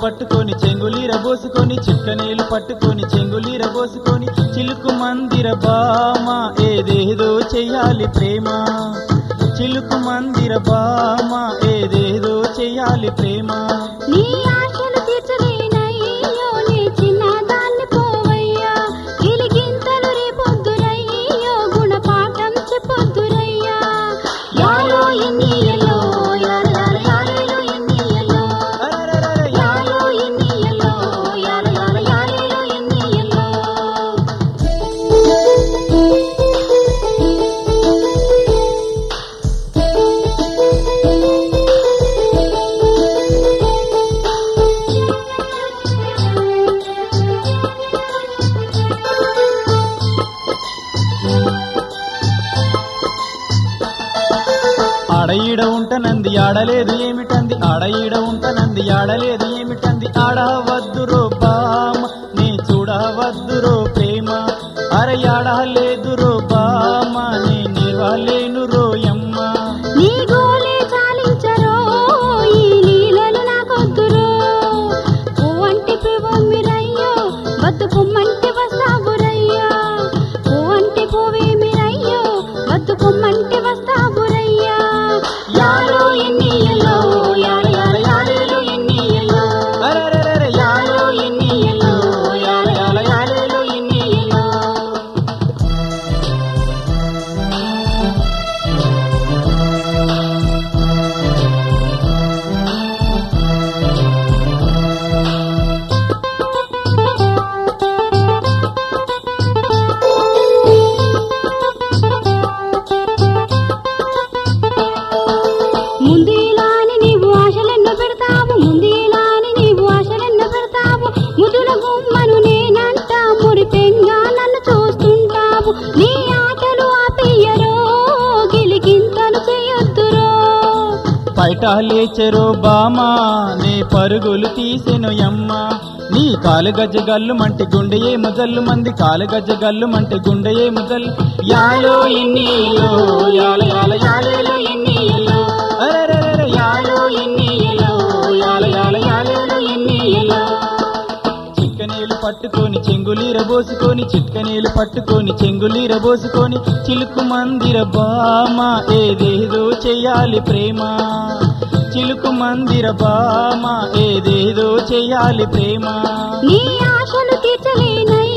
పట్టుకొని చెంగులీర పోసుకొని చిక్కనీళ్ళు పట్టుకొని చెంగులీర పోసుకొని చిలుకు మందిర బామ ఏదేదో చెయ్యాలి ప్రేమ చిలుకు మందిర బామ ఏదేదో చెయ్యాలి ప్రేమ నీ ఆశలు తీర్చలేనయ్యో నీ చిన్నదాన్ని పోవయ్యా గిలిగింతలు రేపొద్దురయ్యో గుణపాఠం చెప్పొద్దురయ్యా యాలో ఎన్నియలో యాల యాల యాలేలో ఎన్నియలో అరెరెరెరె, యాలో ఎన్నియలో యాల యాల యాలేలో ఎన్నియలో ఆడ ఈడ ఉంటనంది ఆడలేదు ఏమిటంది ఆడ ఈడ ఉంటనంది ఆడలేదు ఏమిటంది ఆడవద్దురో బామ నీ చూడవద్దురో ప్రేమ అరయాడ లేదురో బామ నీ నిలవలేను రోయమ్మ నీ గోలే చాలించరో ఈ లీలలు నాకొద్దురో పువ్వంటి పువ్వమ్మిరయ్యో వద్దు పొమ్మంటే వస్తావురయ్యా పువ్వంటి పువ్వేమిరయ్యో వద్దు పొమ్మంటే వస్తావురయ్యా యాలో ఎన్నియలో యాల యాల యాలేలో ఎన్నియలో అరెరెరెరె, యాలో ఎన్నియలో యాల యాల యాలేలో ఎన్నియలో ముందు ఇలాని నీవు ఆశలెన్నో పెడతావు ముందు ఇలాని నీవు ఆశలెన్నో పెడతావు ముదుల గుమ్మను నేనంట మురిపెంగా నన్ను చూస్తుంటావు నీ ఆటలు ఆపేయరో గిలిగింతలు చేయొద్దురో బయట లేచెరో బామా నీ పరుగులు తీసెను యమ్మ నీ కాలు గజ్జ గల్లు మంటి గుండె ఏ ముజల్లు మంది కాలు గజ్జ గల్లు మంటి గుండె ఏ ముజల్లు యాలో ఎన్నీలో యాల యాల యాలేలో ఎన్నీలో అరెరెరెరె యాలో ఎన్నీలో యాల యాల యాలేలో ఎన్నీలో చిక్కనీళ్ళు పట్టుకొని చెంగులీర పోసుకొని చిక్కనీళ్ళు పట్టుకొని చెంగులీర పోసుకొని చిలుకు మందిర బామ ఏదేదో చెయ్యాలి ప్రేమ చిలుకు మందిర బామ ఏదేదో చెయ్యాలి ప్రేమ నీ ఆశలు తీర్చలేనయ్యో